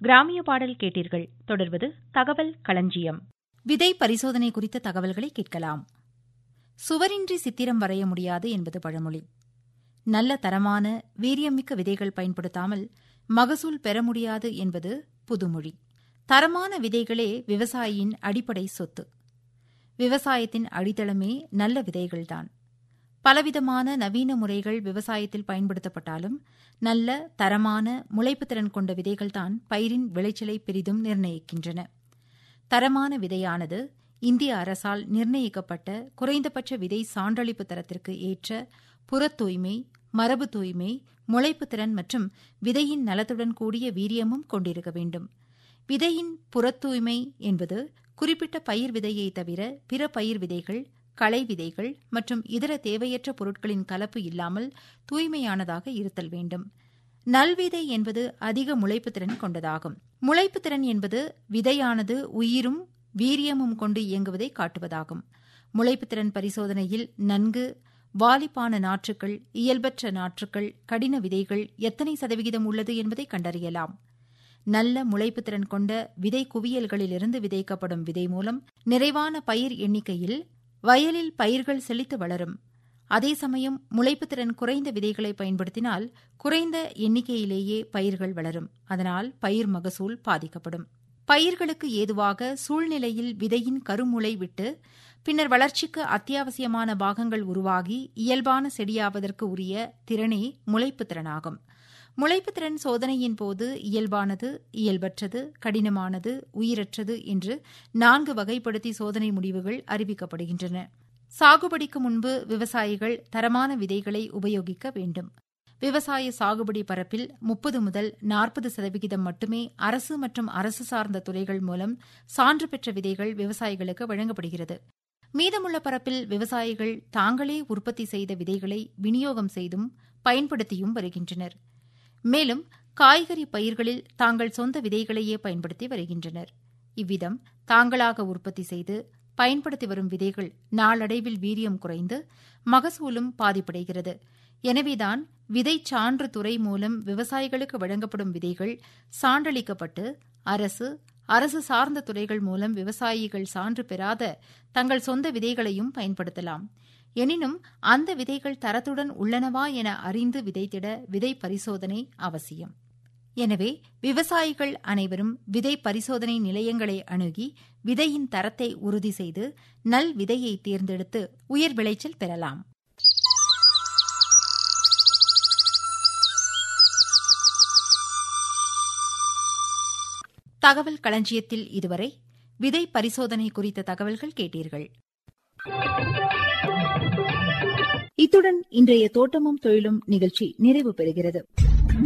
கிராமிய பாடல் கேட்டீர்கள் தொடர்வது தகவல் களஞ்சியம் விதை பரிசோதனை குறித்த தகவல்களை கேட்கலாம் சுவரின்றி சித்திரம் வரைய முடியாது என்பது பழமொழி நல்ல தரமான வீரியமிக்க விதைகள் பயன்படுத்தாமல் மகசூல் பெற முடியாது என்பது புதுமொழி தரமான விதைகளே விவசாயியின் அடிப்படை சொத்து விவசாயத்தின் அடித்தளமே நல்ல விதைகள்தான் பலவிதமான நவீன முறைகள் விவசாயத்தில் பயன்படுத்தப்பட்டாலும் நல்ல தரமான முளைப்புத்திறன் கொண்ட விதைகள்தான் பயிரின் விளைச்சலை பெரிதும் நிர்ணயிக்கின்றன தரமான விதையானது இந்திய அரசால் நிர்ணயிக்கப்பட்ட குறைந்தபட்ச விதை சான்றளிப்பு தரத்திற்கு ஏற்ற புறத் தூய்மை மரபு தூய்மை முளைப்புத்திறன் மற்றும் விதையின் நலத்துடன் கூடிய வீரியமும் கொண்டிருக்க வேண்டும் விதையின் புறத் தூய்மை என்பது குறிப்பிட்ட பயிர் விதையை தவிர பிற பயிர் விதைகள் களை விதைகள் மற்றும் இதர தேவையற்ற பொருட்களின் கலப்பு இல்லாமல் தூய்மையானதாக இருத்தல் வேண்டும் நல்விதை என்பது அதிக முளைப்புத்திறன் கொண்டதாகும் முளைப்புத்திறன் என்பது விதையானது உயிரும் வீரியமும் கொண்டு இயங்குவதை காட்டுவதாகும் முளைப்புத்திறன் பரிசோதனையில் நன்கு வாலிப்பான நாற்றுக்கள் இயல்பற்ற நாற்றுக்கள் கடின விதைகள் எத்தனை சதவிகிதம் உள்ளது என்பதை கண்டறியலாம் நல்ல முளைப்புத்திறன் கொண்ட விதை குவியல்களிலிருந்து விதைக்கப்படும் விதை மூலம் நிறைவான பயிர் எண்ணிக்கையில் வயலில் பயிர்கள் செழித்து வளரும் அதே சமயம் முளைப்புத்திறன் குறைந்த விதைகளை பயன்படுத்தினால் குறைந்த எண்ணிக்கையிலேயே பயிர்கள் வளரும் அதனால் பயிர் மகசூல் பாதிக்கப்படும் பயிர்களுக்கு ஏதுவாக சூழ்நிலையில் விதையின் கருமுளை விட்டு பின்னர் வளர்ச்சிக்கு அத்தியாவசியமான பாகங்கள் உருவாகி இயல்பான செடியாவதற்கு உரிய திறனே முளைப்பு திறனாகும் முளைப்பு திறன் சோதனையின் போது இயல்பானது இயல்பற்றது கடினமானது உயிரற்றது என்று நான்கு வகைப்படுத்தி சோதனை முடிவுகள் அறிவிக்கப்படுகின்றன சாகுபடிக்கு முன்பு விவசாயிகள் தரமான விதைகளை உபயோகிக்க வேண்டும் விவசாய சாகுபடி பரப்பில் முப்பது முதல் நாற்பது சதவிகிதம் மட்டுமே அரசு மற்றும் அரசு சார்ந்த துறைகள் மூலம் சான்று பெற்ற விதைகள் விவசாயிகளுக்கு வழங்கப்படுகிறது மீதமுள்ள பரப்பில் விவசாயிகள் தாங்களே உற்பத்தி செய்த விதைகளை விநியோகம் செய்தும் பயன்படுத்தியும் வருகின்றனர் மேலும் காய்கறி பயிர்களில் தாங்கள் சொந்த விதைகளையே பயன்படுத்தி வருகின்றனர் இவ்விதம் தாங்களாக உற்பத்தி செய்து பயன்படுத்தி வரும் விதைகள் நாளடைவில் வீரியம் குறைந்து மகசூலும் பாதிப்படைகிறது எனவேதான் விதை சான்று துறை மூலம் விவசாயிகளுக்கு வழங்கப்படும் விதைகள் சான்றளிக்கப்பட்டு அரசு அரசு சார்ந்த துறைகள் மூலம் விவசாயிகள் சான்று பெறாத தங்கள் சொந்த விதைகளையும் பயன்படுத்தலாம் எனினும் அந்த விதைகள் தரத்துடன் உள்ளனவா என அறிந்து விதைத்திட விதை பரிசோதனை அவசியம் எனவே விவசாயிகள் அனைவரும் விதை பரிசோதனை நிலையங்களை அணுகி விதையின் தரத்தை உறுதி செய்து நல் விதையை தேர்ந்தெடுத்து உயர் விளைச்சல் பெறலாம் தகவல் களஞ்சியத்தில் இதுவரை விதை பரிசோதனை குறித்த தகவல்கள் கேட்டீர்கள் இத்துடன் இன்றைய தோட்டமும் தொழிலும் நிகழ்ச்சி நிறைவு பெறுகிறது